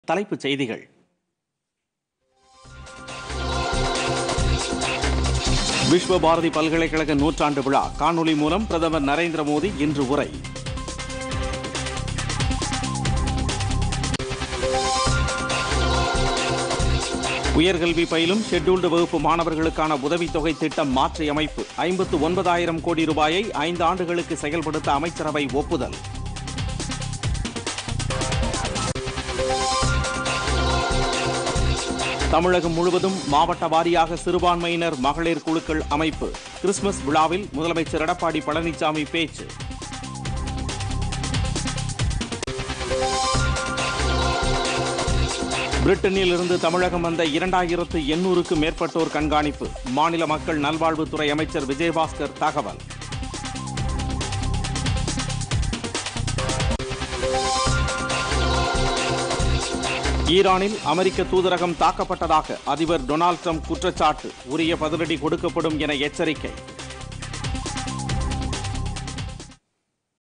தலைப்புச் செய்திகள் விஸ்வ பாரதி பல்கலைக்கழக நூற்றாண்டு விழா காணொலி மூலம் பிரதமர் நரேந்திர மோடி இன்று உரை உயர்கல்வி பயிலும் ஷெட்யூல்டு வகுப்பு மாணவர்களுக்கான உதவித்தொகை திட்டம் மாற்றியமைப்பு ஐம்பத்து ஒன்பதாயிரம் கோடி ரூபாயை ஐந்து ஆண்டுகளுக்கு செயல்படுத்த அமைச்சரவை ஒப்புதல் தமிழகம் முழுவதும் மாவட்ட வாரியாக சிறுபான்மையினர் மகளிர் குழுக்கள் அமைப்பு கிறிஸ்துமஸ் விழாவில் முதலமைச்சர் எடப்பாடி பழனிசாமி பேச்சு பிரிட்டனில் இருந்து தமிழகம் வந்த இரண்டாயிரத்து எண்ணூறுக்கும் மேற்பட்டோர் கண்காணிப்பு மாநில மக்கள் நல்வாழ்வுத்துறை அமைச்சர் விஜயபாஸ்கர் தகவல் ஈரானில் அமெரிக்க தூதரகம் தாக்கப்பட்டதாக அதிபர் டொனால்ட் ட்ரம்ப் குற்றச்சாட்டு உரிய பதிலடி கொடுக்கப்படும் என எச்சரிக்கை